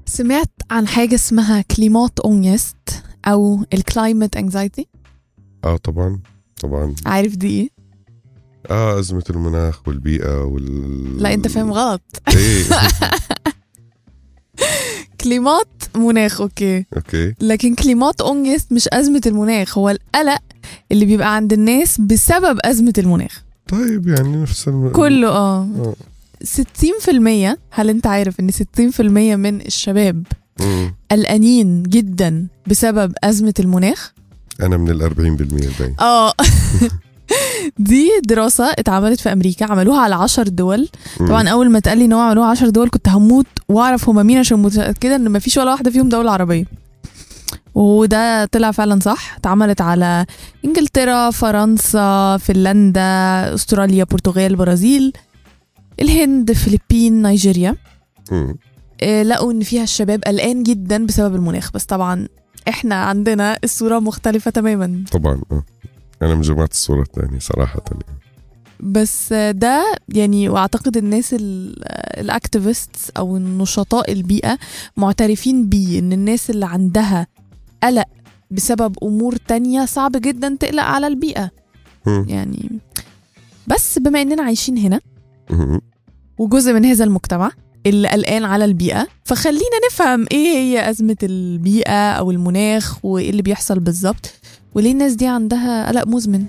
سمعت عن حاجة اسمها كليمات اونيست أو الكلايمت انكزايتي اه طبعا طبعا عارف دي ايه؟ اه أزمة المناخ والبيئة وال لا أنت فاهم غلط ايه كليمات مناخ أوكي اوكي لكن كليمات اونيست مش أزمة المناخ هو القلق اللي بيبقى عند الناس بسبب أزمة المناخ طيب يعني نفس الم... كله اه آه. 60% هل انت عارف ان 60% من الشباب مم. قلقانين جدا بسبب أزمة المناخ انا من ال 40% باين اه دي دراسة اتعملت في أمريكا عملوها على 10 دول مم. طبعا أول ما اتقال لي إن هو عملوها 10 دول كنت هموت وأعرف هما مين عشان متأكدة إن مفيش ولا واحدة فيهم دولة عربية وده طلع فعلا صح اتعملت على انجلترا فرنسا فنلندا استراليا البرتغال البرازيل الهند فلبين نيجيريا مم. آه، لقوا ان فيها الشباب قلقان جدا بسبب المناخ بس طبعا احنا عندنا الصورة مختلفة تماما طبعا اه انا من جماعة الصورة الثانية صراحة يعني. بس آه، ده يعني واعتقد الناس الاكتيفيست او النشطاء البيئة معترفين بيه ان الناس اللي عندها قلق بسبب امور تانية صعب جدا تقلق على البيئة مم. يعني بس بما اننا عايشين هنا مم. وجزء من هذا المجتمع اللي قلقان على البيئة فخلينا نفهم ايه هي أزمة البيئة أو المناخ وايه اللي بيحصل بالظبط وليه الناس دي عندها قلق مزمن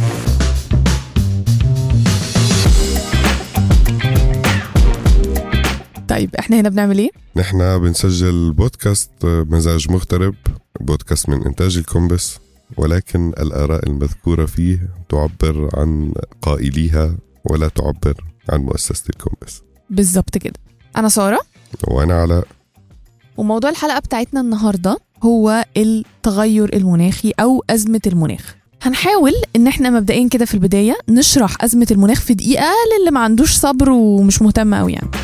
طيب احنا هنا بنعمل ايه؟ نحن بنسجل بودكاست مزاج مغترب بودكاست من إنتاج الكومبس ولكن الآراء المذكورة فيه تعبر عن قائليها ولا تعبر عن مؤسسة الكومبس بالظبط كده أنا سارة وأنا علاء وموضوع الحلقة بتاعتنا النهاردة هو التغير المناخي أو أزمة المناخ هنحاول ان احنا مبدئيا كده في البداية نشرح أزمة المناخ في دقيقة للي ما عندوش صبر ومش مهتم قوي يعني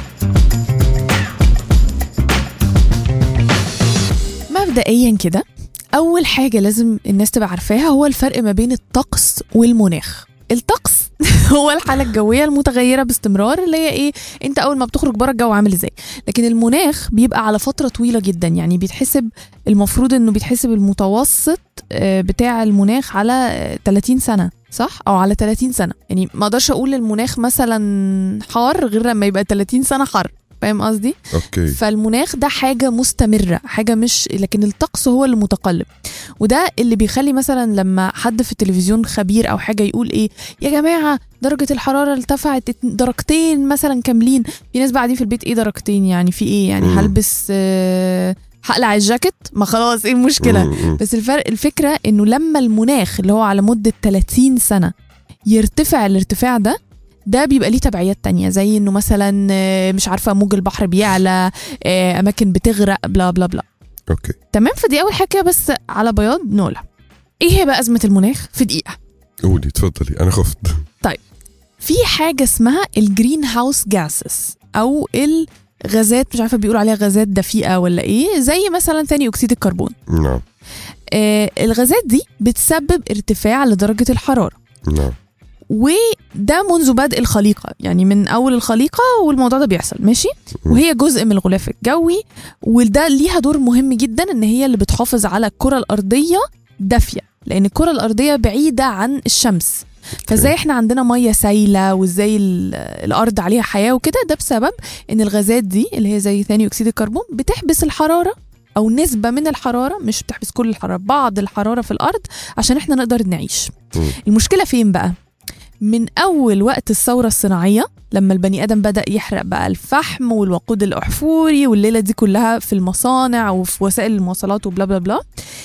مبدئيا كده أول حاجة لازم الناس تبقى عارفاها هو الفرق ما بين الطقس والمناخ الطقس هو الحالة الجوية المتغيرة باستمرار اللي هي ايه انت اول ما بتخرج بره الجو عامل ازاي لكن المناخ بيبقى على فترة طويلة جدا يعني بيتحسب المفروض انه بيتحسب المتوسط آه، بتاع المناخ على آه، 30 سنة صح او على 30 سنة يعني ما اقدرش اقول المناخ مثلا حار غير لما يبقى 30 سنة حر فاهم قصدي أوكي فالمناخ ده حاجة مستمرة حاجة مش لكن الطقس هو اللي متقلب وده اللي بيخلي مثلا لما حد في التلفزيون خبير أو حاجة يقول إيه يا جماعة درجة الحرارة ارتفعت ات- درجتين مثلا كاملين في ناس بقى قاعدين في البيت إيه درجتين يعني في إيه يعني مم. هلبس آه، هقلع الجاكيت ما خلاص إيه المشكلة مم. مم. بس الفرق الفكرة انه لما المناخ اللي هو على مدة 30 سنة يرتفع الارتفاع ده ده بيبقى ليه تبعيات تانية زي انه مثلا آه، مش عارفة موج البحر بيعلى آه، اماكن بتغرق بلا بلا بلا أوكي تمام فدي اول حاجة بس على بياض نقولها ايه هي بقى ازمة المناخ في دقيقة قولي تفضلي أنا خفت في حاجة اسمها الجرين هاوس جاسس او الغازات مش عارفة بيقولوا عليها غازات دفيئة ولا ايه زي مثلا ثاني اكسيد الكربون نعم آه، الغازات دي بتسبب ارتفاع لدرجة الحرارة نعم وده منذ بدء الخليقة يعني من أول الخليقة والموضوع ده بيحصل ماشي مم. وهي جزء من الغلاف الجوي وده ليها دور مهم جدا إن هي اللي بتحافظ على الكرة الأرضية دافية لأن الكرة الأرضية بعيدة عن الشمس فازاي احنا عندنا ميه سايله وازاي ال- الارض عليها حياه وكده ده بسبب ان الغازات دي اللي هي زي ثاني اكسيد الكربون بتحبس الحراره او نسبه من الحراره مش بتحبس كل الحراره بعض الحراره في الارض عشان احنا نقدر نعيش مم. المشكله فين بقى من اول وقت الثوره الصناعيه لما البني ادم بدا يحرق بقى الفحم والوقود الاحفوري والليله دي كلها في المصانع وفي وسائل المواصلات وبلا بلا بلا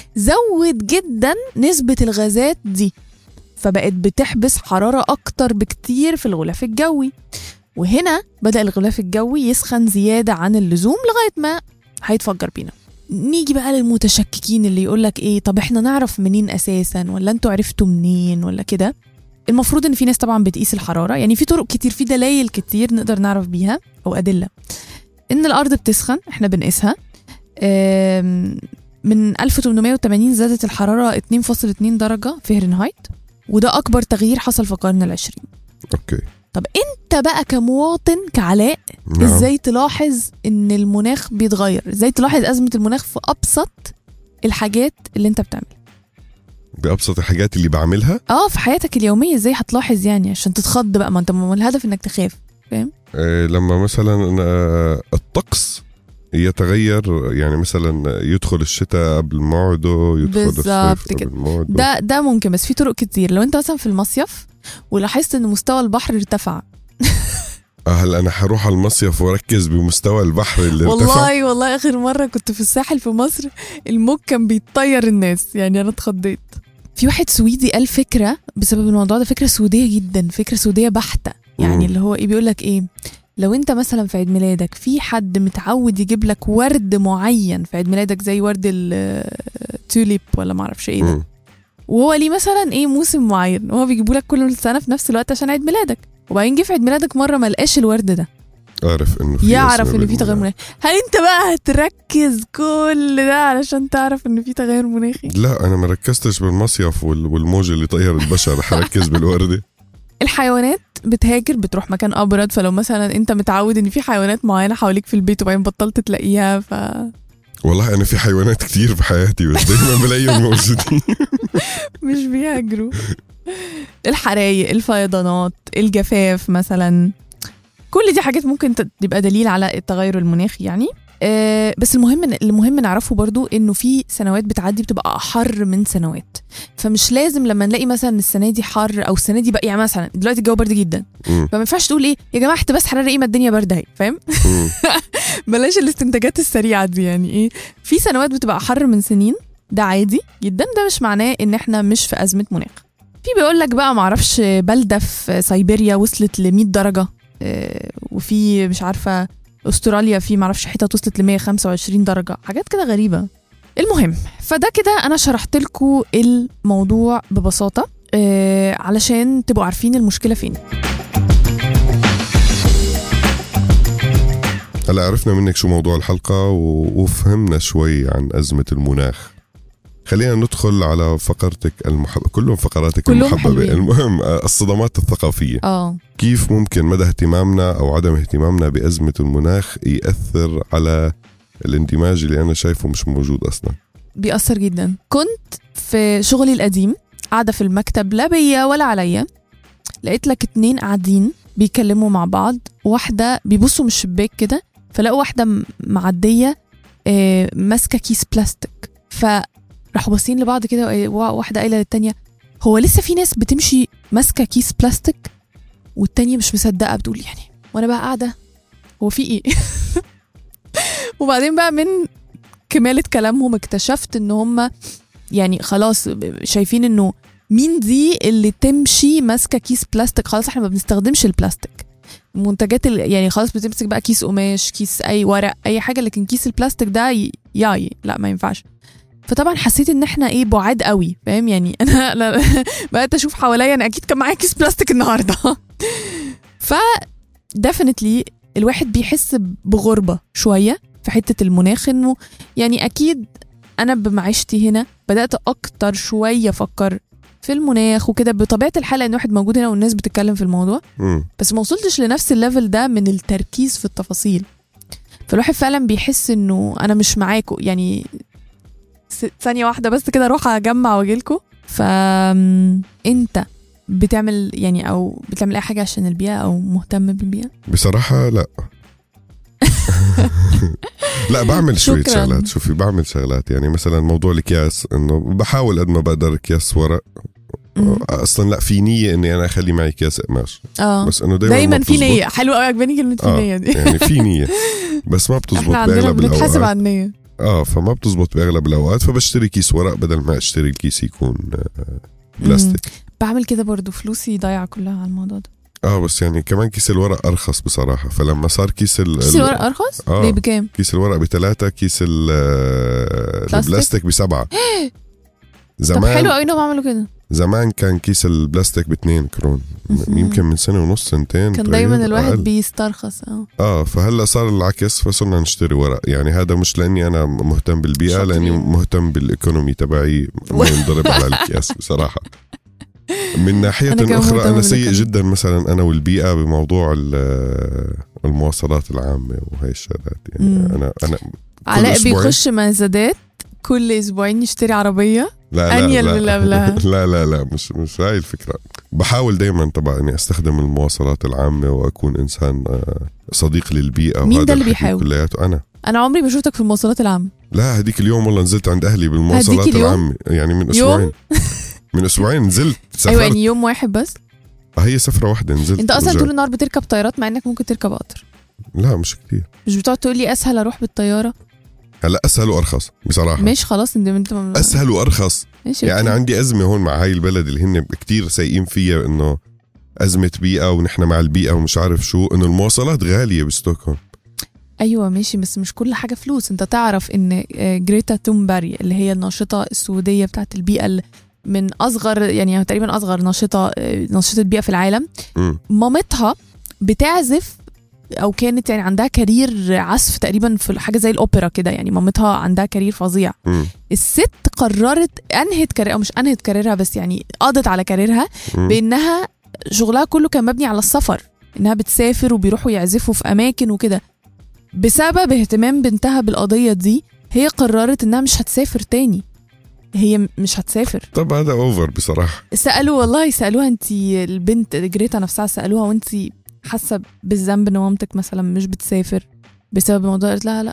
زود جدا نسبه الغازات دي فبقت بتحبس حراره اكتر بكتير في الغلاف الجوي وهنا بدا الغلاف الجوي يسخن زياده عن اللزوم لغايه ما هيتفجر بينا نيجي بقى للمتشككين اللي يقولك ايه طب احنا نعرف منين اساسا ولا انتوا عرفتوا منين ولا كده المفروض ان في ناس طبعا بتقيس الحراره يعني في طرق كتير في دلائل كتير نقدر نعرف بيها او ادله ان الارض بتسخن احنا بنقيسها آم، من 1880 زادت الحراره 2.2 درجه فهرنهايت وده اكبر تغيير حصل في القرن العشرين أوكي طب انت بقى كمواطن كعلاء نعم. ازاي تلاحظ ان المناخ بيتغير ازاي تلاحظ ازمه المناخ في ابسط الحاجات اللي انت بتعملها بابسط الحاجات اللي بعملها اه في حياتك اليوميه ازاي هتلاحظ يعني عشان تتخض بقى ما انت ما هو الهدف انك تخاف آه، لما مثلا آه، الطقس يتغير يعني مثلا يدخل الشتاء قبل موعده يدخل بالظبط الصيف كده. قبل موعده ده ده ممكن بس في طرق كتير لو انت مثلا في المصيف ولاحظت ان مستوى البحر ارتفع آه، هل انا حروح على المصيف واركز بمستوى البحر اللي ارتفع والله والله اخر مره كنت في الساحل في مصر الموج كان بيطير الناس يعني انا اتخضيت في واحد سويدي قال فكره بسبب الموضوع ده فكره سوديه جدا فكره سوديه بحته يعني مم. اللي هو ايه بيقول لك ايه لو انت مثلا في عيد ميلادك في حد متعود يجيب لك ورد معين في عيد ميلادك زي ورد التوليب ولا معرفش ايه ده مم. وهو ليه مثلا ايه موسم معين وهو بيجيبوا لك كل سنه في نفس الوقت عشان عيد ميلادك وبعدين جه في عيد ميلادك مره ما لقاش الورد ده اعرف انه في يعرف أزمة ان في تغير بالمناخ. مناخي هل انت بقى هتركز كل ده علشان تعرف ان في تغير مناخي لا انا ما ركزتش بالمصيف وال- والموج اللي طير البشر حركز بالورده الحيوانات بتهاجر بتروح مكان ابرد فلو مثلا انت متعود ان في حيوانات معينه حواليك في البيت وبعدين بطلت تلاقيها فمش والله انا في حيوانات كتير بحياتي بس دايما بلاقيهم موجودين بيهاجروا الحرايق الفيضانات الجفاف مثلا كل دي حاجات ممكن ت- تبقى دليل على التغير المناخي يعني آه، بس المهم المهم نعرفه برضو انه في سنوات بتعدي بتبقى احر من سنوات فمش لازم لما نلاقي مثلا السنه دي حر او السنه دي بقى يعني مثلا دلوقتي الجو برد جدا مم. فما ينفعش تقول ايه يا جماعه احتباس حراري ايه ما الدنيا برد اهي فاهم مم. بلاش الاستنتاجات السريعه دي يعني ايه في سنوات بتبقى احر من سنين ده عادي جدا ده مش معناه ان احنا مش في ازمه مناخ في بيقول لك بقى معرفش بلده في سيبيريا وصلت ل 100 درجه آه، وفي مش عارفه استراليا في معرفش حتت وصلت ل 125 درجه حاجات كده غريبه المهم فده كده انا شرحت لكم الموضوع ببساطه آه، علشان تبقوا عارفين المشكله فين هلا عرفنا منك شو موضوع الحلقة و- وفهمنا شوي عن أزمة المناخ خلينا ندخل على فقرتك المحببة كلهم فقراتك كلهم المحببة حلوين. المهم آه، الصدمات الثقافية اه كيف ممكن مدى اهتمامنا أو عدم اهتمامنا بأزمة المناخ يأثر على الاندماج اللي أنا شايفه مش موجود أصلا بيأثر جدا كنت في شغلي القديم قاعدة في المكتب لا بيا ولا عليا لقيت لك اتنين قاعدين بيتكلموا مع بعض واحدة بيبصوا من الشباك كده فلقوا واحدة م- معدية آه، ماسكة كيس بلاستيك فراحوا باصين لبعض كده وقا- وا- واحدة قايلة للتانية هو لسه في ناس بتمشي ماسكة كيس بلاستيك والتانية مش مصدقة بتقول يعني وانا بقى قاعدة هو في ايه وبعدين بقى من كمالة كلامهم اكتشفت ان هم يعني خلاص شايفين انه مين دي اللي تمشي ماسكه كيس بلاستيك خلاص احنا ما بنستخدمش البلاستيك المنتجات ال- يعني خلاص بتمسك بقى كيس قماش كيس اي ورق اي حاجه لكن كيس البلاستيك ده ي- ياي لا ما ينفعش فطبعا حسيت ان احنا ايه بعاد قوي فاهم يعني انا أنا بقيت اشوف حواليا انا اكيد كان معايا كيس بلاستيك النهارده ف definitely الواحد بيحس بغربه شويه في حته المناخ انه يعني اكيد انا بمعيشتي هنا بدات اكتر شويه افكر في المناخ وكده بطبيعه الحال ان واحد موجود هنا والناس بتتكلم في الموضوع مم. بس ما وصلتش لنفس الليفل ده من التركيز في التفاصيل فالواحد فعلا بيحس انه انا مش معاكم يعني س- ثانيه واحده بس كده اروح اجمع واجيلكوا فانت بتعمل يعني او بتعمل اي حاجه عشان البيئه او مهتم بالبيئه بصراحة لا لا بعمل شوية شكراً. شغلات شوفي بعمل شغلات يعني مثلا موضوع الأكياس انه بحاول قد ما بقدر اكياس ورق مم. اصلا لا في نية اني انا اخلي معي اكياس قماش اه بس انه دايما دايما ما في بتزبط. نيه حلوه قوي عجباني كلمه في آه، نيه دي يعني في نية بس ما بتزبط احنا عندنا باغلب بنتحاسب الاوقات على النيه اه فما بتزبط باغلب الاوقات فبشتري كيس ورق بدل ما اشتري الكيس يكون آه، بلاستيك بعمل كده برضو فلوسي ضايعه كلها على الموضوع ده اه بس يعني كمان كيس الورق ارخص بصراحة فلما صار كيس ال كيس ال- الورق ارخص آه. ليه بكام كيس الورق بثلاثة كيس ال- آه، بلاستيك؟ البلاستيك بسبعة طب زمان حلو قوي انهم عملوا كده زمان كان كيس البلاستيك باتنين كرون مهم. يمكن من سنة ونص سنتين كان تقريباً دايما الواحد أقل. بيسترخص اه اه فهلا صار العكس فصرنا نشتري ورق يعني هذا مش لاني انا مهتم بالبيئه شاطرين. لاني مهتم بالايكونومي تبعي ما ينضرب على الاكياس بصراحه من ناحية أنا كمان أخرى مهتمة أنا سيء بالكلام. جدا مثلا أنا والبيئة بموضوع ال- المواصلات العامة وهي الشغلات يعني مم. أنا أنا علاء أسبوعين؟ بيخش مزادات كل اسبوعين يشتري عربيه لا لا أنيل لا من اللي قبلها. لا لا لا مش مش هاي الفكرة بحاول دايما طبعا اني استخدم المواصلات العامة واكون انسان آه، صديق للبيئة مين وهذا ده اللي الحكي بيحاول؟ كلياته انا انا عمري ما شفتك في المواصلات العامه لا هديك اليوم والله نزلت عند اهلي بالمواصلات هديك اليوم؟ العامة يعني من يوم؟ اسبوعين من اسبوعين نزلت سافرت ايوه يعني يوم واحد بس هي سفرة واحدة نزلت انت اصلا ورجعت. طول النهار بتركب طيارات مع انك ممكن تركب قطر لا مش كتير مش بتقعد تقول لي اسهل اروح بالطياره هلا اسهل وارخص بصراحة مش خلاص انت انت ما- اسهل وارخص ماشي يعني انا أوكي. عندي ازمه هون مع هاي البلد اللي هن كتير سايقين فيها انه ازمه بيئه ونحن مع البيئه ومش عارف شو انه المواصلات غاليه بستوكهولم ايوه ماشي بس مش كل حاجه فلوس انت تعرف ان آه، جريتا تومباري اللي هي الناشطه السعوديه بتاعت البيئه اللي من اصغر يعني تقريبا اصغر ناشطه آه، ناشطه بيئه في العالم مم. مامتها بتعزف او كانت يعني عندها كارير عزف تقريبا في حاجه زي الاوبرا كده يعني مامتها عندها كارير فظيع مم. الست قررت انهت كارير او مش انهت كاريرها بس يعني قضت على كاريرها مم. بانها شغلها كله كان مبني على السفر انها بتسافر وبيروحوا يعزفوا في اماكن وكده بسبب اهتمام بنتها بالقضيه دي هي قررت انها مش هتسافر تاني هي م- مش هتسافر طب هذا اوفر بصراحه سالوا والله سالوها انت البنت جريتا نفسها سالوها وانت حاسه بالذنب ان مامتك مثلا مش بتسافر بسبب الموضوع قالت لها لا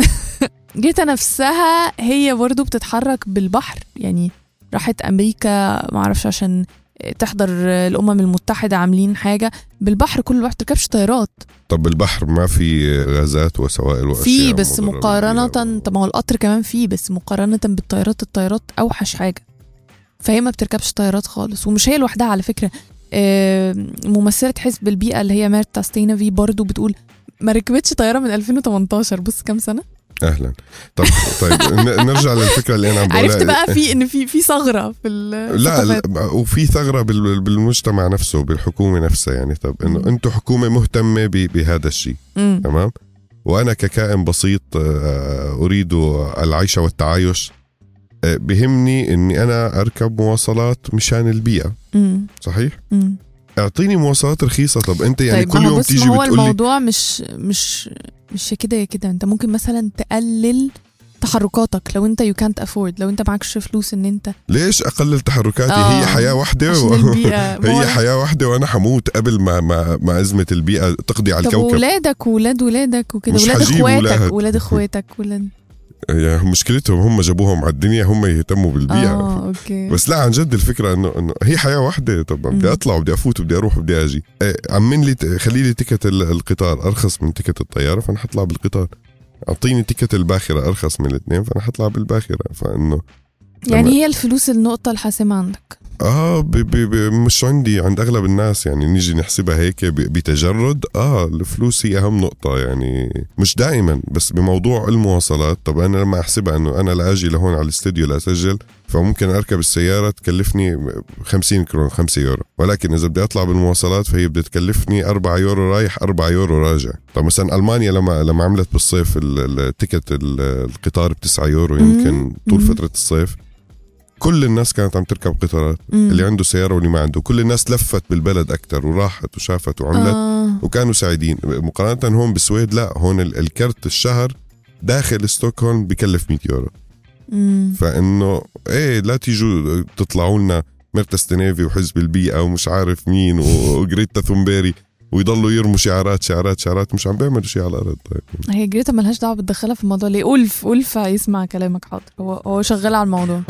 جريتا نفسها هي برضو بتتحرك بالبحر يعني راحت امريكا معرفش عشان تحضر الامم المتحده عاملين حاجه بالبحر كل البحر تركبش طيارات طب البحر ما في غازات وسوائل واشياء في بس مضرة مقارنه بالبيئة؟ طب ما هو القطر كمان فيه بس مقارنه بالطيارات الطيارات اوحش حاجه فهي ما بتركبش طيارات خالص ومش هي لوحدها على فكره آه، ممثله حزب البيئه اللي هي ميرتا ستينافي برضو بتقول ما ركبتش طياره من 2018 بص كام سنه اهلا طب طيب ن- نرجع للفكره اللي انا عم بقولها عرفت بقى في ان في في ثغره في ال- لا الثقافات. لا، وفي ثغره بال- بالمجتمع نفسه بالحكومه نفسها يعني طب انه مم. انتم حكومه مهتمه ب- بهذا الشيء مم. تمام وانا ككائن بسيط آه، اريد العيش والتعايش آه، بهمني اني انا اركب مواصلات مشان البيئه مم. صحيح مم. اعطيني مواصلات رخيصه طب انت يعني طيب كل ما هو يوم بص تيجي ما هو بتقول لي الموضوع مش مش مش يا كده يا كده انت ممكن مثلا تقلل تحركاتك لو انت يو كانت افورد لو انت معكش فلوس ان انت ليش اقلل تحركاتي آه، هي حياه واحده عشان و... البيئه ما هو- هي حياه واحده وانا حموت قبل ما ما, ما ازمه البيئه تقضي على طب الكوكب ولادك وولاد ولادك وكده مش ولاد حجيب اخواتك ولاد. ولاد اخواتك ولاد يعني مشكلتهم هم جابوهم على الدنيا هم يهتموا بالبيئه اه اوكي بس لا عن جد الفكره انه انه هي حياه واحده طب بدي مم. اطلع وبدي افوت وبدي اروح وبدي اجي إيه، عمن لي ت- خلي لي تيكت ال- القطار ارخص من تيكت الطياره فانا حطلع بالقطار اعطيني تيكت الباخره ارخص من الاثنين فانا حطلع بالباخره فانه يعني لما- هي الفلوس النقطة الحاسمة عندك اه ب ب ب مش عندي عند اغلب الناس يعني نيجي نحسبها هيك ب- بتجرد اه الفلوس هي اهم نقطة يعني مش دائما بس بموضوع المواصلات طب انا لما احسبها انه انا لاجي لهون على الاستوديو لاسجل فممكن اركب السيارة تكلفني 50 كرون 5 يورو ولكن اذا بدي اطلع بالمواصلات فهي بدها تكلفني 4 يورو رايح 4 يورو راجع طب مثلا المانيا لما لما عملت بالصيف ال- التيكت ال- القطار ب 9 يورو يمكن مم. طول مم. فترة الصيف كل الناس كانت عم تركب قطارات مم. اللي عنده سيارة واللي ما عنده كل الناس لفت بالبلد أكتر وراحت وشافت وعملت آه. آه. وكانوا سعيدين مقارنة هون بالسويد لا هون ال- الكرت الشهر داخل ستوكهولم بكلف 100 يورو مم. فإنه إيه لا تيجوا تطلعوا لنا ميرتا ستينيفي وحزب البيئة ومش عارف مين وجريتا ثومبيري ويضلوا يرموا شعارات شعارات شعارات مش عم بيعملوا شيء على الأرض طيب هي جريتا ملهاش دعوة بتدخلها في الموضوع ليه ألف ألف يسمع كلامك حاضر هو هو شغال على الموضوع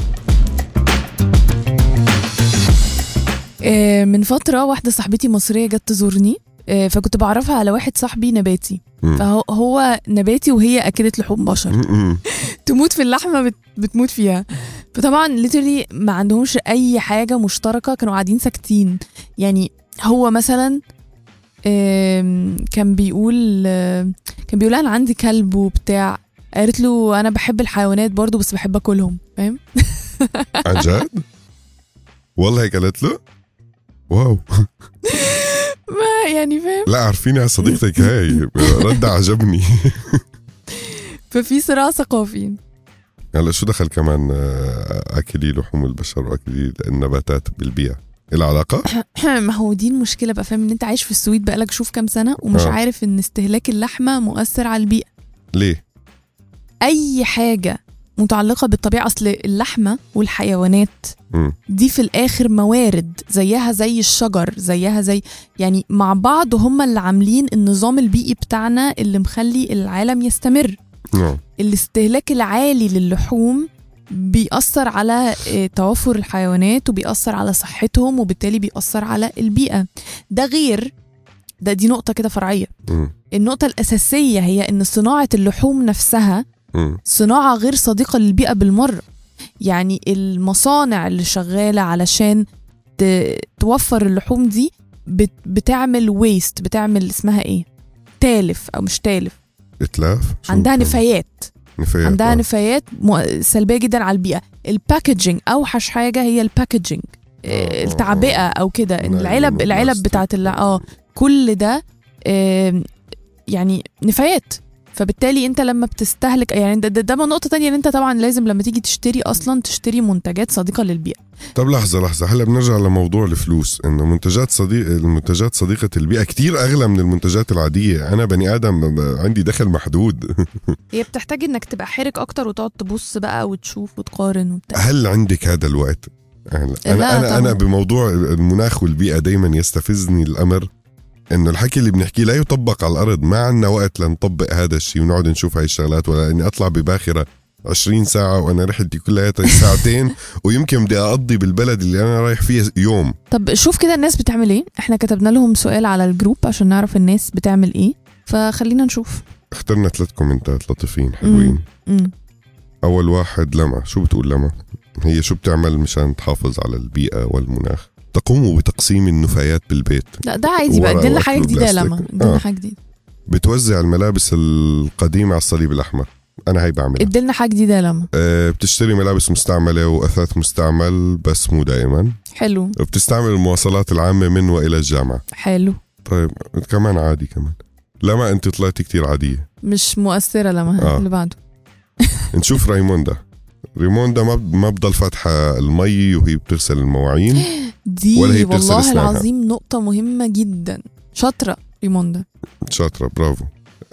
آه، من فترة واحدة صاحبتي مصرية جت تزورني آه، فكنت بعرفها على واحد صاحبي نباتي مم. فهو هو نباتي وهي أكلة لحوم بشر م- م. تموت في اللحمه بت بتموت فيها فطبعا ليترلي ما عندهمش اي حاجه مشتركه كانوا قاعدين ساكتين يعني هو مثلا آم، كان بيقول آم، كان بيقول انا عندي كلب وبتاع قالت له انا بحب الحيوانات برضو بس بحب اكلهم فاهم عن جد؟ والله هيك قالت له؟ واو ما يعني فاهم لا عارفيني على صديقتك هاي رد عجبني ففي صراع ثقافي هلا شو دخل كمان آه، اكلي لحوم البشر واكلي النباتات بالبيئه العلاقه ما هو دي المشكله بقى فاهم ان انت عايش في السويد بقالك شوف كام سنه ومش آه. عارف ان استهلاك اللحمه مؤثر على البيئه ليه اي حاجه متعلقه بالطبيعه اصل اللحمه والحيوانات مم. دي في الاخر موارد زيها زي الشجر زيها زي يعني مع بعض هم اللي عاملين النظام البيئي بتاعنا اللي مخلي العالم يستمر نعم الاستهلاك العالي للحوم بيأثر على آه، توافر الحيوانات وبيأثر على صحتهم وبالتالي بيأثر على البيئة ده غير ده دي نقطة كده فرعية مم. النقطة الأساسية هي إن صناعة اللحوم نفسها مم. صناعة غير صديقة للبيئة بالمرة يعني المصانع اللي شغالة علشان ت- توفر اللحوم دي بت- بتعمل ويست بتعمل اسمها ايه تالف او مش تالف اتلاف شو عندها بتعمل؟ نفايات نفايات عندها آه. نفايات مو- سلبيه جدا على البيئه الباكجينج اوحش حاجه هي الباكجينج آه. التعبئه او كده إن نايلون العلب العلب وبلاستيك. بتاعت ال- اه كل ده آم، يعني نفايات فبالتالي انت لما بتستهلك يعني ده, ده, ده نقطه تانية ان انت طبعا لازم لما تيجي تشتري اصلا تشتري منتجات صديقه للبيئه طب لحظة لحظة هلا بنرجع لموضوع الفلوس انه منتجات صديق المنتجات صديقة البيئة كتير اغلى من المنتجات العادية انا بني ادم ب- عندي دخل محدود هي بتحتاج انك تبقى حرك اكتر وتقعد تبص بقى وتشوف وتقارن وبتاع هل عندك هذا الوقت؟ هلا لا انا انا طبعاً. انا بموضوع المناخ والبيئة دايما يستفزني الامر انه الحكي اللي بنحكيه لا يطبق على الارض ما عندنا وقت لنطبق هذا الشيء ونقعد نشوف هاي الشغلات ولا اني اطلع بباخرة 20 ساعة وانا رحلتي كلياتها ساعتين ويمكن بدي اقضي بالبلد اللي انا رايح فيه يوم طب شوف كده الناس بتعمل ايه احنا كتبنا لهم سؤال على الجروب عشان نعرف الناس بتعمل ايه فخلينا نشوف اخترنا ثلاث كومنتات لطيفين حلوين مم. أول واحد لما شو بتقول لما هي شو بتعمل مشان تحافظ على البيئة والمناخ تقوم بتقسيم النفايات بالبيت لا ده عادي بقى ورق ادينا حاجه وأكل جديده يا وبلاستيك. لما ادينا آه. حاجه جديده بتوزع الملابس القديمة على الصليب الأحمر أنا هي بعملها ادينا حاجه جديده يا لما أه بتشتري ملابس مستعملة وأثاث مستعمل بس مو دائما حلو وبتستعمل المواصلات العامة من وإلى الجامعة حلو طيب كمان عادي كمان لما أنت طلعتي كتير عادية مش مؤثره لما آه. اللي بعده نشوف ريموندا ريموندا ما ما بضل فاتحة المي وهي بتغسل المواعين دي ولا هي بتغسل والله أسنانها. العظيم نقطه مهمه جدا شاطره ريموندا شاطرة برافو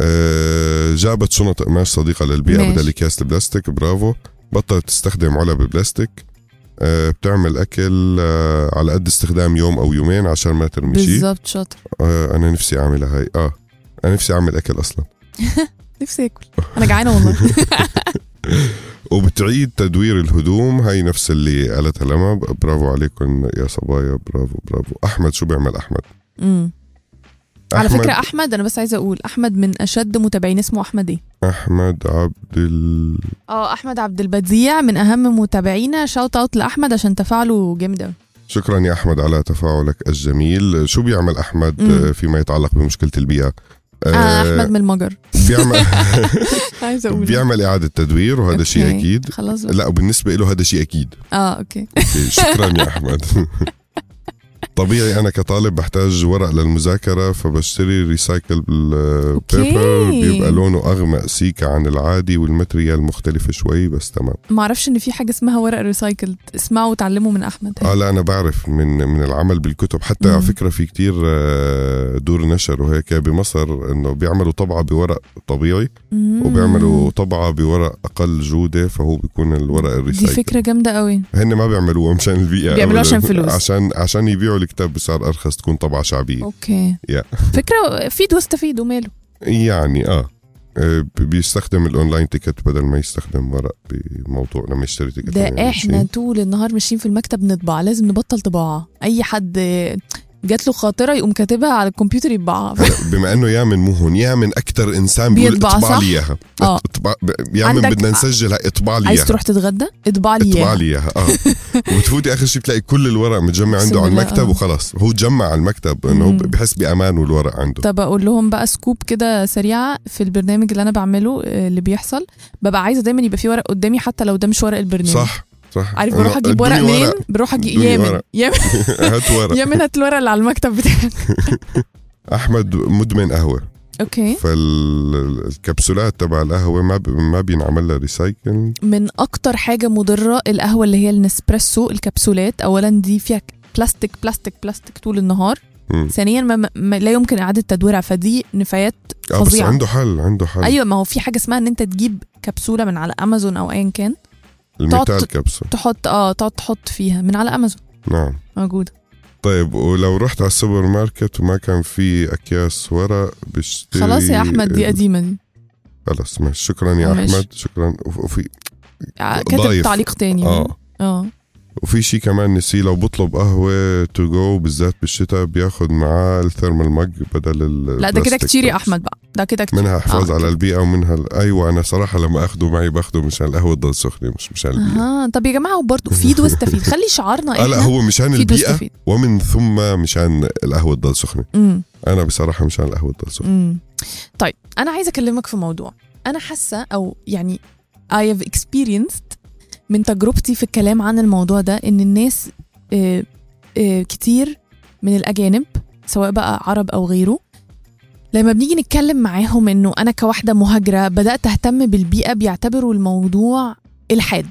أه جابت شنط قماش صديقة للبيئة ماشي. بدل أكياس البلاستيك برافو بطلت تستخدم علب بلاستيك أه بتعمل أكل أه على قد استخدام يوم أو يومين عشان ما ترمي شيء بالظبط شاطر أه أنا نفسي أعملها هاي آه أنا نفسي أعمل أكل أصلا نفسي اكل انا جعانه والله وبتعيد تدوير الهدوم هاي نفس اللي قالتها لما برافو عليكم يا صبايا برافو برافو أحمد شو بيعمل أحمد مم. على أحمد- فكره احمد انا بس عايزه اقول احمد من اشد متابعين اسمه احمد ايه أحمد عبد ال... اه احمد عبد البديع من اهم متابعينا شاوت اوت لاحمد عشان تفاعله جامد قوي شكرا يا احمد على تفاعلك الجميل شو بيعمل احمد مم. آه، فيما يتعلق بمشكله البيئه آه احمد من المجر بيعمل عايزه اقول بيعمل اعاده تدوير وهذا شيء أوكي. اكيد خلاص بقى. لا وبالنسبه له هذا شيء اكيد اه اوكي أوكي، شكرا يا احمد طبيعي انا كطالب بحتاج ورق للمذاكره فبشتري ريسايكل بيبر بيبقى لونه اغمق سيكا عن العادي والماتريال مختلفه شوي بس تمام ما اعرفش ان في حاجه اسمها ورق ريسايكل اسمعوا وتعلموا من احمد اه لا انا بعرف من من العمل بالكتب حتى مم. على فكره في كتير آه، دور نشر وهيك بمصر انه بيعملوا طبعه بورق طبيعي مم. وبيعملوا طبعه بورق اقل جوده فهو بيكون الورق دي الريسايكل فكره جامده قوي هن ما بيعملوها مشان البيئه بيعملوها أبداً. عشان فلوس. عشان عشان يبيعوا الكتاب بسعر ارخص تكون طبعه شعبيه اوكي يا. فكره فيد واستفيد وماله يعني اه آه، بيستخدم الاونلاين تيكت بدل ما يستخدم ورق بموضوع لما يشتري تيكت ده يعني احنا شيء. طول النهار ماشيين في المكتب نطبع لازم نبطل طباعه اي حد جات له خاطره يقوم كاتبها على الكمبيوتر يطبعها هلا بما انه يامن مو هون يامن اكثر انسان بيقول بيطبع، اطبع صح؟ لي اياها اه اطبع يامن عندك- بدنا نسجلها اطبع لي عايز اياها تروح تتغدى اطبع لي اطبع اياها لي اياها اه وبتفوتي اخر شيء بتلاقي كل الورق متجمع أقسم عنده على بالله، المكتب آه. وخلص هو جمع على المكتب انه هو مم. بحس بامان والورق عنده طب اقول لهم بقى سكوب كده سريعه في البرنامج اللي انا بعمله آه، اللي بيحصل ببقى عايزه دايما يبقى في ورق قدامي حتى لو ده مش ورق البرنامج صح صح عارف أنا بروح اجيب ورق ادوني منين بروح اجيب ادوني يامن ورق. يامن هات ورق يامن هات الورق اللي على المكتب بتاعك احمد مدمن قهوه اوكي فالكبسولات تبع القهوه ما ب... ما بينعمل لها ريسايكل من اكتر حاجه مضره القهوه اللي هي النسبريسو الكبسولات اولا دي فيها بلاستيك بلاستيك بلاستيك طول النهار مم. ثانيا ما ما لا يمكن اعاده تدويرها فدي نفايات اه بس فظيعة. عنده حل عنده حل ايوه ما هو في حاجه اسمها ان انت تجيب كبسوله من على امازون او ايا كان الميتال تقعد- كبسول تحط اه تقعد تحط فيها من على امازون نعم موجوده طيب ولو رحت على السوبر ماركت وما كان في اكياس ورق بشتري خلاص يا احمد دي قديمه دي خلاص ماشي شكرا يا ماشي. احمد شكرا وف- وفي كاتب ضايف. تعليق تاني اه اه وفي شيء كمان نسي لو بطلب قهوه تو جو بالذات بالشتاء بياخد معاه الثيرمال مج بدل ال لا ده كده البلاستيك كتير يا كبس. احمد بقى ده كده كتير منها حفاظ آه، على كده. البيئه ومنها ال- ايوه انا صراحه لما اخده معي باخده مشان القهوه تضل سخنه مش مشان البيئه اها طب يا جماعه وبرضه فيد واستفيد خلي شعارنا آه لا احنا هو مشان فيد البيئه واستفيد ومن ثم مشان القهوه تضل سخنه امم انا بصراحه مشان القهوه تضل سخنه امم طيب انا عايزه اكلمك في موضوع انا حاسه او يعني I have experienced من تجربتي في الكلام عن الموضوع ده ان الناس آه، آه، كتير من الاجانب سواء بقى عرب او غيره لما بنيجي نتكلم معاهم انه انا كواحده مهاجره بدات اهتم بالبيئه بيعتبروا الموضوع الحاد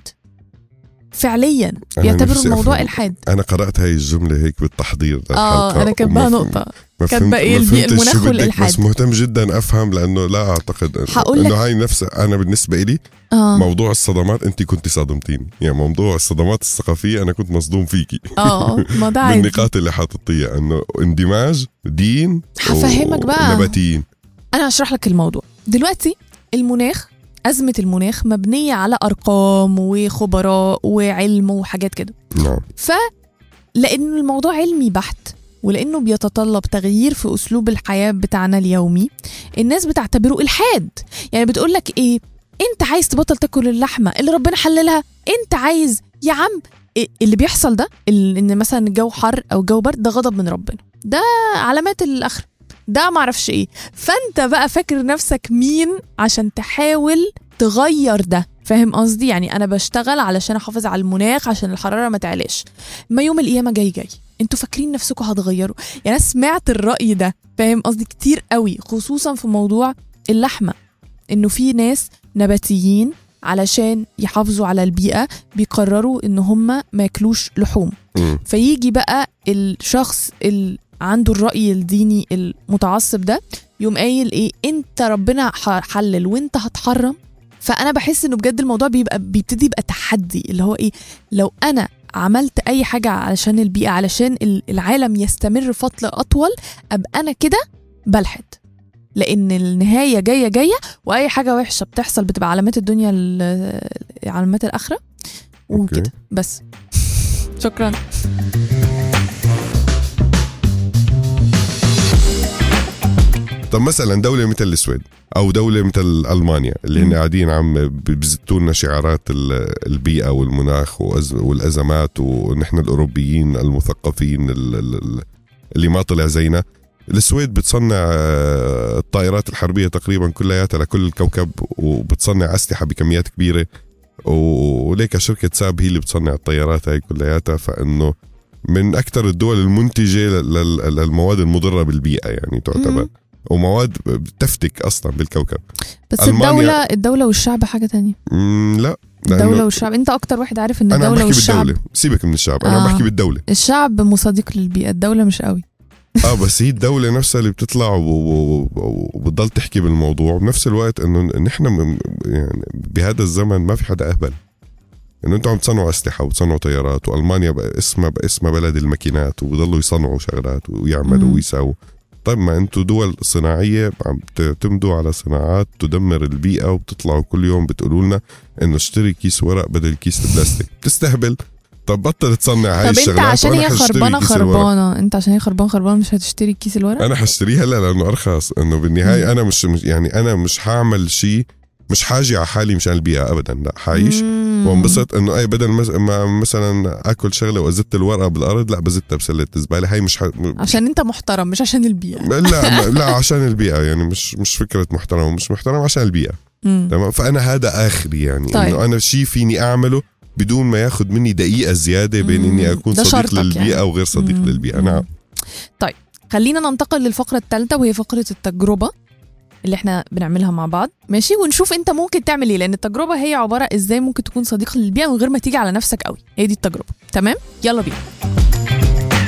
فعليا أنا بيعتبروا نفسي الموضوع أفهم. الحاد انا قرات هاي الجمله هيك بالتحضير اه للحلقة انا كاتباها وما- نقطه ما كاتبة فهمت- إيه ما البيئة، فهمتش شو المناخ بدك، والإلحاد. بس مهتم جدا افهم لانه لا اعتقد إنه- هقول لك- انه هاي نفس انا بالنسبه لي اه موضوع الصدمات انت كنت صادمتيني يعني موضوع الصدمات الثقافيه انا كنت مصدوم فيكي اه ما ده من عادي النقاط اللي حاططيها انه اندماج دين هفهمك بقى. ونباتيين انا هشرح لك الموضوع دلوقتي المناخ أزمة المناخ مبنية على أرقام وخبراء وعلم وحاجات كده نعم لأن الموضوع علمي بحت ولأنه بيتطلب تغيير في أسلوب الحياة بتاعنا اليومي الناس بتعتبره إلحاد يعني بتقولك إيه أنت عايز تبطل تاكل اللحمة اللي ربنا حللها أنت عايز يا عم إيه اللي بيحصل ده ال- إن مثلا الجو حر أو الجو برد ده غضب من ربنا ده علامات الآخرة ده معرفش إيه فأنت بقى فاكر نفسك مين عشان تحاول تغير ده فاهم قصدي يعني انا بشتغل علشان احافظ على المناخ عشان الحراره ما تعلاش ما يوم القيامه جاي جاي انتوا فاكرين نفسكم هتغيروا يعني انا سمعت الراي ده فاهم قصدي كتير قوي خصوصا في موضوع اللحمه انه في ناس نباتيين علشان يحافظوا على البيئه بيقرروا ان هم ما ياكلوش لحوم مم. فيجي بقى الشخص اللي عنده الرأي الديني المتعصب ده يقوم قايل ايه انت ربنا ح- حلل وانت هتحرم فانا بحس انه بجد الموضوع بيبقى بيبتدي يبقى تحدي اللي هو ايه لو انا عملت اي حاجه علشان البيئه علشان ال- العالم يستمر فتره اطول ابقى انا كده بلحد لان النهايه جايه جايه واي حاجه وحشه بتحصل بتبقى علامات الدنيا ال- علامات الاخره وكده بس شكرا طب مثلا دوله مثل السويد او دوله مثل المانيا اللي هن مم. قاعدين عم بيزتوا لنا شعارات ال- البيئه والمناخ وأز- والازمات ونحن الاوروبيين المثقفين ال- ال- ال- اللي ما طلع زينا السويد بتصنع آه، الطائرات الحربيه تقريبا كلياتها لكل الكوكب وبتصنع اسلحه بكميات كبيره وليك شركه ساب هي اللي بتصنع الطيارات هاي كلياتها فانه من اكثر الدول المنتجه لل- لل- للمواد المضره بالبيئه يعني تعتبر مم. ومواد بتفتك اصلا بالكوكب بس ألمانيا- الدولة الدولة والشعب حاجة تانية مم لا الدولة لأنه والشعب انت اكتر واحد عارف ان انا عم الدولة بحكي والشعب بالدوله سيبك من الشعب انا عم آه. بحكي بالدوله الشعب مصادق للبيئة الدولة مش قوي اه بس هي الدوله نفسها اللي بتطلع و- و- و- وبتضل تحكي بالموضوع وبنفس الوقت انه نحن م- يعني بهذا الزمن ما في حدا اهبل انه انتم عم تصنعوا اسلحه وتصنعوا طيارات والمانيا بقى اسمها بقى اسمها بلد الماكينات وبضلوا يصنعوا شغلات ويعملوا مم. ويساووا طيب ما انتم دول صناعيه عم تعتمدوا على صناعات تدمر البيئه وبتطلعوا كل يوم بتقولوا لنا انه اشتري كيس ورق بدل كيس البلاستيك بتستهبل طب بطل تصنع هاي طب انت الشغلات عشان وأنا هي حاشتري خربانة كيس الورق. خربانة انت عشان هي خربانة خربانة مش هتشتري كيس الورق انا حاشتريها لا لانه ارخص انه بالنهايه مم. انا مش مش- يعني انا مش هعمل شيء مش حاجي على حالي مشان البيئه ابدا لا حعيش مم. وانبسط انه اي بدل مس- ما مثلا اكل شغله وازت الورقه بالارض لا بزتها بسله الزباله هي مش ح... م- عشان انت محترم مش عشان البيئة لا ما- لا عشان البيئه يعني مش مش فكره محترم مش محترم عشان البيئه مم. تمام فانا هذا اخري يعني طيب. انه انا شيء فيني اعمله بدون ما ياخذ مني دقيقه زياده بين مم. اني اكون ده صديق شرطك للبيئه يعني. وغير صديق مم. للبيئه مم. نعم خلينا ننتقل للفقرة الثالثة وهي فقرة التجربة اللي احنا بنعملها مع بعض ماشي ونشوف انت ممكن تعمل ايه لان التجربة هي عبارة ازاي ممكن تكون صديق للبيئة من غير ما تيجي على نفسك قوي هي دي التجربة تمام يلا بينا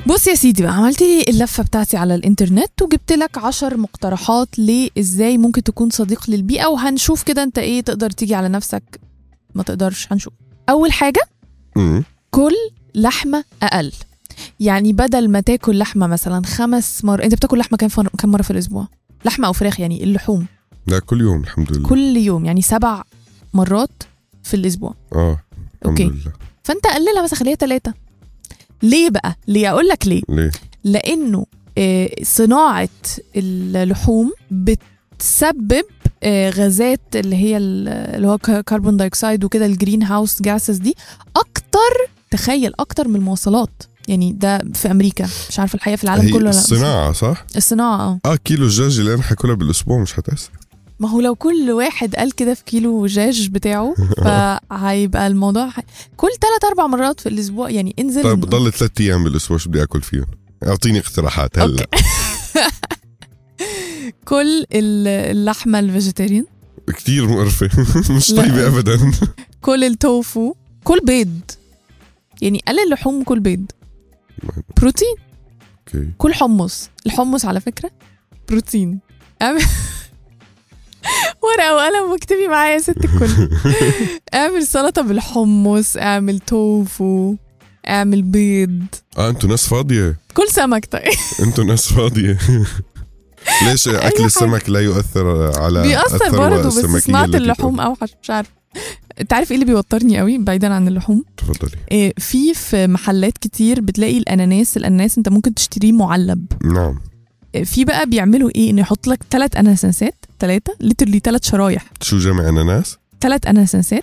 بص يا سيدي بقى عملت لي اللفه بتاعتي على الانترنت وجبت لك عشر مقترحات لازاي ممكن تكون صديق للبيئه وهنشوف كده انت ايه تقدر تيجي على نفسك ما تقدرش هنشوف اول حاجه مم. كل لحمه اقل يعني بدل ما تاكل لحمه مثلا خمس مرات انت بتاكل لحمه كام فر... كام مره في الاسبوع لحمه او فراخ يعني اللحوم لا كل يوم الحمد لله كل يوم يعني سبع مرات في الاسبوع اه الحمد أوكي. لله فانت قللها بس خليها ثلاثه ليه بقى ليه اقول لك ليه ليه؟ لانه آه، صناعه اللحوم بتسبب آه، غازات اللي هي ال- اللي هو ك- كربون دايوكسيد وكده الجرين هاوس جاسز دي اكتر تخيل اكتر من المواصلات يعني ده في امريكا مش عارفه الحقيقه في العالم هي كله ولا لا بس- الصناعة صح؟ الصناعه اه اه كيلو الدجاج اللي انا حاكلها بالاسبوع مش هتأثر ما هو لو كل واحد قال كده في كيلو جاج بتاعه فهيبقى الموضوع ح... كل ثلاث اربع مرات في الاسبوع يعني انزل طيب ضل ثلاث ايام بالاسبوع شو بدي اكل فيهم؟ اعطيني اقتراحات هلا أوكي. كل ال- اللحمه الفيجيتيريان كثير مقرفة مش لا. طيبة ابدا كل التوفو كل بيض يعني قلل لحوم كل بيض بروتين اوكي كل حمص الحمص على فكرة بروتين اعمل ورقة وقلم واكتبي معايا يا ست الكل اعمل سلطة بالحمص اعمل توفو اعمل بيض اه انتوا ناس فاضية كل سمك طيب انتوا ناس فاضية ليش اكل حاجة. السمك لا يؤثر على بيأثر الثروة برضه بس السمكية صناعة التي اللحوم اوحش مش عارف انت عارف ايه اللي بيوترني قوي بعيدا عن اللحوم تفضلي إيه، في في محلات كتير بتلاقي الاناناس الاناناس انت ممكن تشتريه معلب نعم إيه، في بقى بيعملوا ايه انه يحط لك ثلاث اناناسات ثلاثه ليترلي ثلاث شرايح شو جمع اناناس؟ ثلاث اناناسات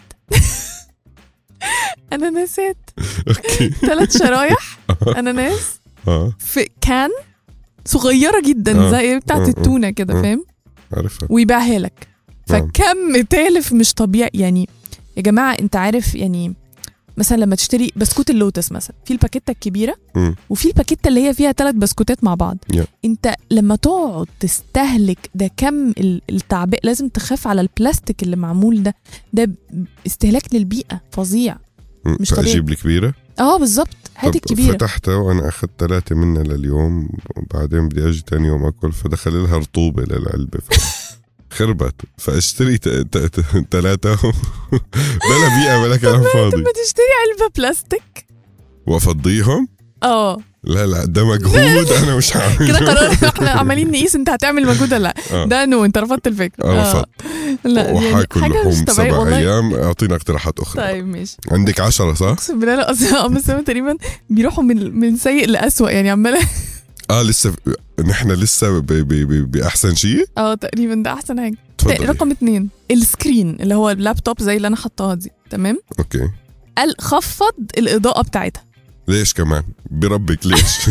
اناناسات اوكي ثلاث شرايح اناناس اه في كان صغيره جدا آه. زي بتاعت آه، آه. التونه كده آه. فاهم عارفها ويبيعها لك نعم. فكم تالف مش طبيعي يعني يا جماعه انت عارف يعني مثلا لما تشتري بسكوت اللوتس مثلا في الباكيته الكبيره مم. وفي الباكيته اللي هي فيها ثلاث بسكوتات مع بعض Yeah. انت لما تقعد تستهلك ده كم ال- التعبئه لازم تخاف على البلاستيك اللي معمول ده ده ب- استهلاك للبيئه فظيع مم. مش طبيعي. فاجيب الكبيرة اه بالظبط هات طب الكبيره فتحتها وانا اخذت ثلاثة منها لليوم وبعدين بدي اجي تاني يوم اكل فدخل لها رطوبة للعلبة ف... خربت فاشتري ثلاثة بلا بيئة بلا كلام فاضي لما تشتري علبه بلاستيك وافضيهم اه لا لا ده مجهود انا مش هعمل كده قرار احنا عمالين نقيس انت هتعمل مجهود ولا لا آه. ده نو انت رفضت الفكره آه، رفضت. لا يعني وحاكل حاجه مش لحوم طبيعيه سبع والله ايام اعطينا اقتراحات اخرى طيب ماشي عندك عشرة صح؟ اقسم بالله لا اصلا بس هم تقريبا بيروحوا من من سيء لاسوء يعني عماله اه لسه نحن لسه ب... ب... ب... باحسن شيء اه تقريبا ده احسن حاجه تفضلي رقم اتنين السكرين اللي هو اللابتوب زي اللي انا حطاها دي تمام اوكي قال خفض الاضاءه بتاعتها ليش كمان؟ بربك ليش؟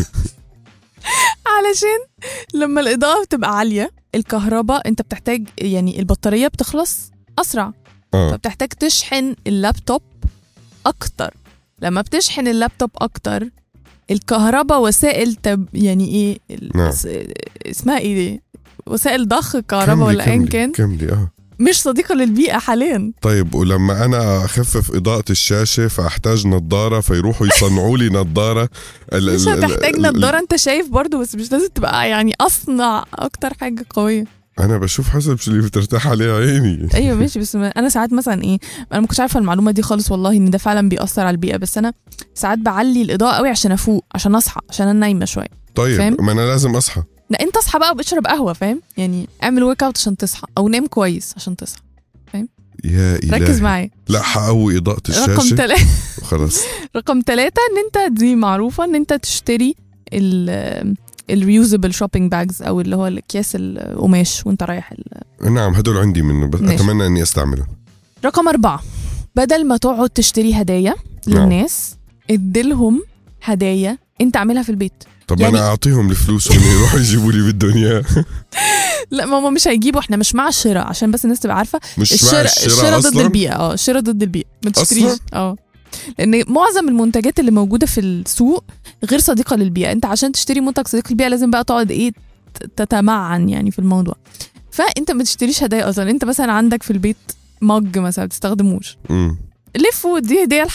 علشان لما الاضاءه بتبقى عاليه الكهرباء انت بتحتاج يعني البطاريه بتخلص اسرع اه فبتحتاج تشحن اللابتوب اكتر لما بتشحن اللابتوب اكتر الكهرباء وسائل تب يعني ايه ال- نعم. س- اسمها ايه دي وسائل ضخ الكهرباء كملي- ولا ايا كملي- كان كملي اه مش صديقه للبيئه حاليا طيب ولما انا اخفف اضاءة الشاشة فاحتاج نظارة فيروحوا يصنعوا لي نظارة ال- مش ال- ال- هتحتاج ال- نضاره انت شايف برضو بس مش لازم تبقى يعني اصنع اكتر حاجه قويه انا بشوف حسب شو اللي بترتاح عليه عيني ايوه ماشي بس ما انا ساعات مثلا ايه انا ما كنتش عارفه المعلومه دي خالص والله ان ده فعلا بيأثر على البيئه بس انا ساعات بعلي الاضاءه قوي عشان افوق عشان اصحى عشان انا نايمه شويه طيب فاهم؟ ما انا لازم اصحى لا انت اصحى بقى واشرب قهوه فاهم يعني اعمل ورك اوت عشان تصحى او نام كويس عشان تصحى يا الهي ركز معايا لا حقوي اضاءة رقم الشاشة ثلاثة وخلاص رقم ثلاثة ان انت دي معروفة ان انت تشتري ال الريوزبل شوبينج باجز او اللي هو الاكياس القماش وانت رايح ال... نعم هدول عندي منه بس ماشي. اتمنى اني استعملهم رقم أربعة بدل ما تقعد تشتري هدايا نعم. للناس اديلهم هدايا انت اعملها في البيت طب يعني- انا اعطيهم الفلوس وهم يروحوا يجيبوا لي بدهم اياه لا ماما مش هيجيبوا احنا مش مع الشراء عشان بس الناس تبقى عارفه مش مع الشراء الشراء الشراء ضد اصلا البيئه اه الشراء ضد البيئه ما تشتريش أصلاً؟ اه لان معظم المنتجات اللي موجوده في السوق غير صديقه للبيئه انت عشان تشتري منتج صديق للبيئه لازم بقى تقعد ايه ت- تتمعن يعني في الموضوع فانت ما تشتريش هدايا اصلا انت مثلا عندك في البيت مج مثلا ما بتستخدموش مم. لف ودي هديه لحد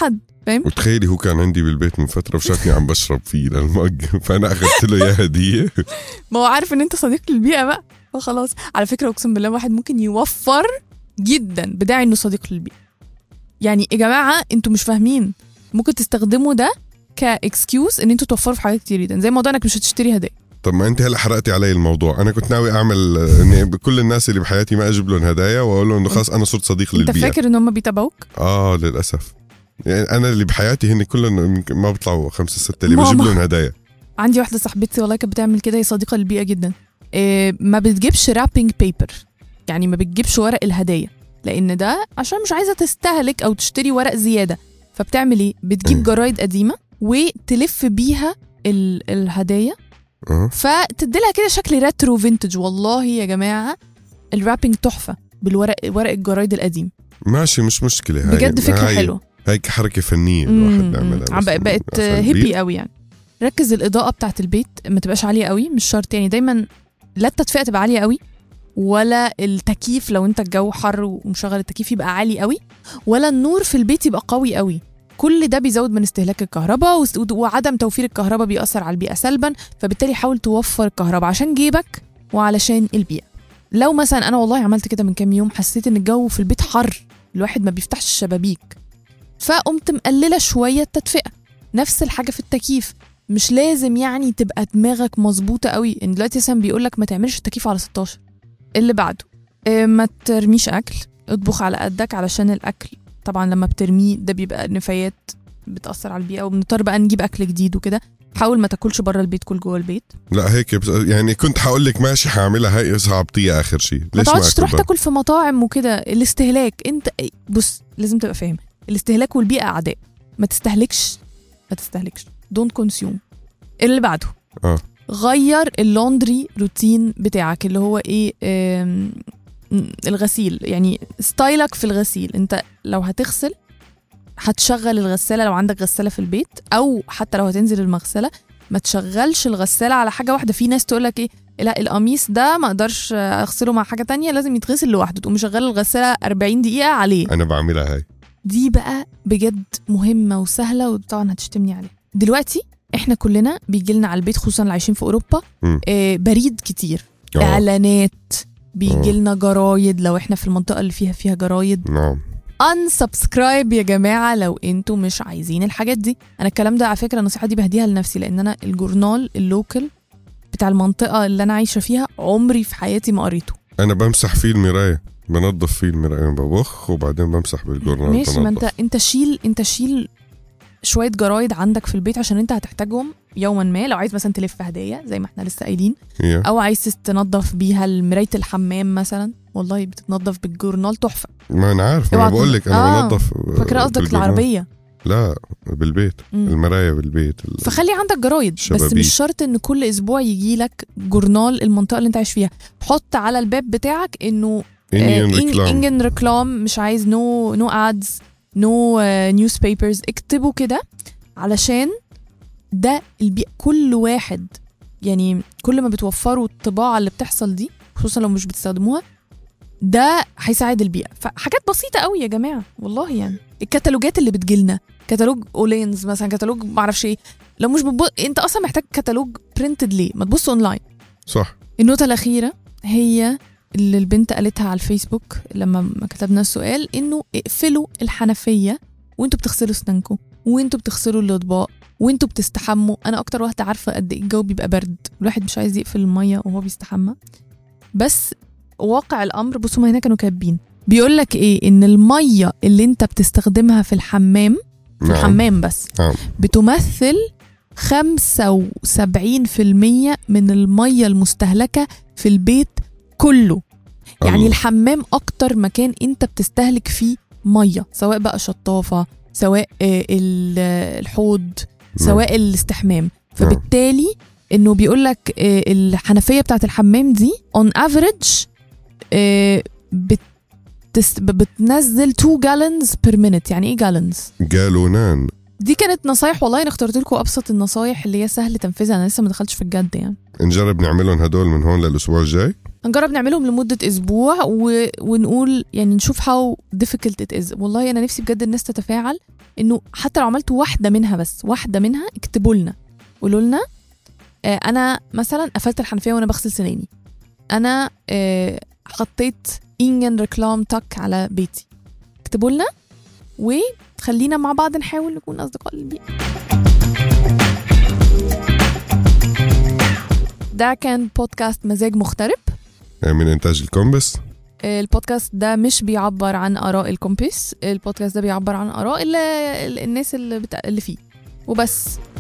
وتخيلي هو كان عندي بالبيت من فتره وشافني عم بشرب فيه للمج فانا اخذت له اياه هديه ما هو عارف ان انت صديق للبيئه بقى فخلاص على فكره اقسم بالله واحد ممكن يوفر جدا بداعي انه صديق للبيئه يعني يا جماعه انتوا مش فاهمين ممكن تستخدموا ده كاكسكيوز ان انتوا توفروا في حاجات كتير جدا زي موضوع انك مش هتشتري هدايا طب ما انت هلا حرقتي علي الموضوع انا كنت ناوي اعمل آه، اني بكل الناس اللي بحياتي ما اجيب لهم هدايا واقول لهم انه خلاص انا صرت صديق انت للبيئه فاكر ان هم بيتابعوك اه للاسف يعني انا اللي بحياتي هن كلهم يمكن ما بيطلعوا خمسه سته اللي ماما. بجيب لهم هدايا عندي واحده صاحبتي والله كانت بتعمل كده هي صديقه للبيئه جدا إيه ما بتجيبش رابينج بيبر يعني ما بتجيبش ورق الهدايا لان ده عشان مش عايزه تستهلك او تشتري ورق زياده فبتعمل ايه بتجيب مم. جرايد قديمه وتلف بيها ال- الهدايا اه فتدي لها كده شكل ريترو فينتج والله يا جماعه الرابينج تحفه بالورق ورق الجرايد القديم ماشي مش مشكله هاي بجد فكره هاي حلوه هي حركه فنيه الواحد مم، بيعملها عم بس بق- بقت على هيبي البيت. قوي يعني ركز الاضاءه بتاعت البيت ما تبقاش عاليه قوي مش شرط يعني دايما لا التدفئه تبقى عاليه قوي ولا التكييف لو انت الجو حر ومشغل التكييف يبقى عالي قوي ولا النور في البيت يبقى قوي قوي كل ده بيزود من استهلاك الكهرباء وس- وعدم توفير الكهرباء بيأثر على البيئة سلبا فبالتالي حاول توفر الكهرباء عشان جيبك وعلشان البيئة لو مثلا أنا والله عملت كده من كام يوم حسيت إن الجو في البيت حر الواحد ما بيفتحش الشبابيك فقمت مقللة شوية التدفئة نفس الحاجة في التكييف مش لازم يعني تبقى دماغك مظبوطة قوي ان دلوقتي مثلا بيقولك ما تعملش التكييف على 16 اللي بعده اه ما ترميش اكل اطبخ على قدك علشان الاكل طبعا لما بترميه ده بيبقى نفايات بتأثر على البيئة وبنضطر بقى نجيب أكل جديد وكده حاول ما تاكلش بره البيت كل جوه البيت لا هيك بس يعني كنت حقول لك ماشي حاعملها هي صعبتيها اخر شيء ما ليش ما تقعدش تروح اكل بقى؟ تاكل في مطاعم وكده الاستهلاك انت بص لازم تبقى فاهم الاستهلاك والبيئة أعداء ما تستهلكش ما تستهلكش دونت كونسيوم اللي بعده اه غير اللوندري روتين بتاعك اللي هو ايه آم، الغسيل يعني ستايلك في الغسيل انت لو هتغسل هتشغل الغسالة لو عندك غسالة في البيت او حتى لو هتنزل المغسلة ما تشغلش الغسالة على حاجة واحدة في ناس تقولك ايه لا القميص ده ما اقدرش اغسله مع حاجة تانية لازم يتغسل لوحده تقوم مشغل الغسالة 40 دقيقة عليه انا بعملها هاي دي بقى بجد مهمة وسهلة وطبعا هتشتمني عليها دلوقتي احنا كلنا بيجي لنا على البيت خصوصا اللي عايشين في اوروبا مم. آه بريد كتير آه، اعلانات بيجي آه. لنا جرايد لو احنا في المنطقة اللي فيها فيها جرايد نعم unsubscribe يا جماعة لو انتوا مش عايزين الحاجات دي انا الكلام ده على فكرة النصيحة دي بهديها لنفسي لان انا الجورنال اللوكل بتاع المنطقة اللي انا عايشة فيها عمري في حياتي ما قريته انا بمسح فيه المرايه بنظف فيه المرايه ببخ وبعدين بمسح بالجورنال ماشي ما انت بنظف. انت شيل انت شيل شويه جرايد عندك في البيت عشان انت هتحتاجهم يوما ما لو عايز مثلا تلف هدايا زي ما احنا لسه قايلين هي. او عايز تنظف بيها مرايه الحمام مثلا والله بتتنظف بالجورنال تحفه ما انا عارف ما انا اوعى بقول لك انا آه، بنظف فاكره قصدك بالجورنال. العربيه لا بالبيت مم. المرايه بالبيت ال- فخلي عندك جرايد بس شبابيك. مش شرط ان كل اسبوع يجي لك جورنال المنطقه اللي انت عايش فيها حط على الباب بتاعك انه انيون ريكلام انجن ريكلام مش عايز نو نو ادز نو نيوز بيبرز اكتبوا كده علشان ده البيئة كل واحد يعني كل ما بتوفروا الطباعة اللي بتحصل دي خصوصا لو مش بتستخدموها ده هيساعد البيئة فحاجات بسيطة قوي يا جماعة والله يعني الكتالوجات اللي بتجيلنا كتالوج اولينز مثلا كتالوج معرفش ايه لو مش بتبص انت اصلا محتاج كتالوج برينتد ليه ما تبص اونلاين صح النقطة الأخيرة هي اللي البنت قالتها على الفيسبوك لما ما كتبنا السؤال إنه اقفلوا الحنفية وانتوا بتغسلوا اسنانكم وانتوا بتغسلوا الأطباق وانتوا بتستحموا أنا أكتر واحدة عارفة قد إيه الجو بيبقى برد الواحد مش عايز يقفل المية وهو بيستحمى بس واقع الأمر بصوا ما هنا كانوا كاتبين بيقول لك إيه إن المية اللي انت بتستخدمها في الحمام في نعم الحمام بس نعم. بتمثل 75% من المية المستهلكة في البيت كله يعني الله. الحمام أكتر مكان أنت بتستهلك فيه مية سواء بقى شطافة سواء آه، ال- آه، الحوض نعم. سواء الاستحمام فبالتالي انه بيقول لك الحنفيه بتاعت الحمام دي اون افريج بتنزل 2 جالونز بير مينت يعني ايه جالونز جالونان دي كانت نصايح والله انا اخترت لكم ابسط النصايح اللي هي سهل تنفيذها انا لسه ما دخلتش في الجد يعني نجرب نعملهم هدول من هون للاسبوع الجاي هنجرب نعملهم لمدة أسبوع و... ونقول يعني نشوف how difficult it is والله أنا نفسي بجد الناس تتفاعل انه حتى لو عملتوا واحده منها بس واحده منها اكتبوا لنا قولوا لنا آه، انا مثلا قفلت الحنفيه وانا بغسل سناني انا آه، حطيت انجن ريكلام تك على بيتي اكتبوا لنا وخلينا مع بعض نحاول نكون اصدقاء للبيئه ده كان بودكاست مزاج مغترب من انتاج الكومبس البودكاست ده مش بيعبر عن اراء الكومبيس البودكاست ده بيعبر عن اراء ال- ال- الناس اللي, بتا... اللي فيه وبس